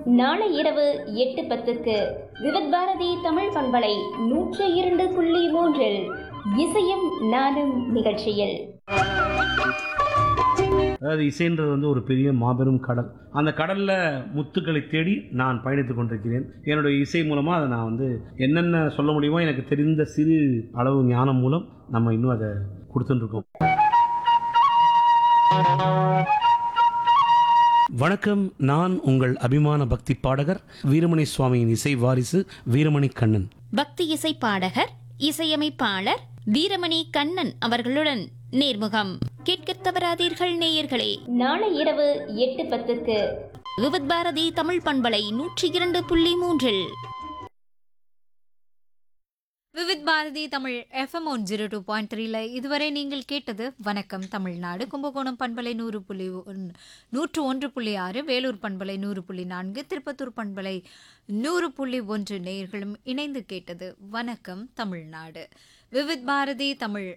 நாளை இரவு எட்டு பத்துக்கு விவித் பாரதி தமிழ் பண்பலை நூற்று இரண்டு புள்ளி மூன்றில் இசையும் நானும் நிகழ்ச்சியில் அதாவது இசைன்றது வந்து ஒரு பெரிய மாபெரும் கடல் அந்த கடலில் முத்துக்களை தேடி நான் பயணித்து கொண்டிருக்கிறேன் என்னுடைய இசை மூலமாக அதை நான் வந்து என்னென்ன சொல்ல முடியுமோ எனக்கு தெரிந்த சிறு அளவு ஞானம் மூலம் நம்ம இன்னும் அதை கொடுத்துட்டுருக்கோம் வணக்கம் நான் உங்கள் அபிமான பக்தி பாடகர் வீரமணி சுவாமியின் இசை வாரிசு வீரமணி கண்ணன் பக்தி இசை பாடகர் இசையமைப்பாளர் வீரமணி கண்ணன் அவர்களுடன் நேர்முகம் கேட்கத் தவறாதீர்கள் நேயர்களே நாளை இரவு எட்டு பத்துக்கு விவித் பாரதி தமிழ் பண்பலை நூற்றி இரண்டு புள்ளி மூன்றில் Vividh Bharati Tamil FM one zero two point த்ரீல இதுவரை நீங்கள் கேட்டது வணக்கம் தமிழ்நாடு கும்பகோணம் பண்பலை நூறு புள்ளி ஒன்- நூற்று ஒன்று புள்ளி ஆறு வேலூர் பண்பலை நூறு புள்ளி நான்கு திருப்பத்தூர் பண்பலை நூறு புள்ளி ஒன்று நேயர்களும் இணைந்து கேட்டது வணக்கம் தமிழ்நாடு விவித் பாரதி தமிழ்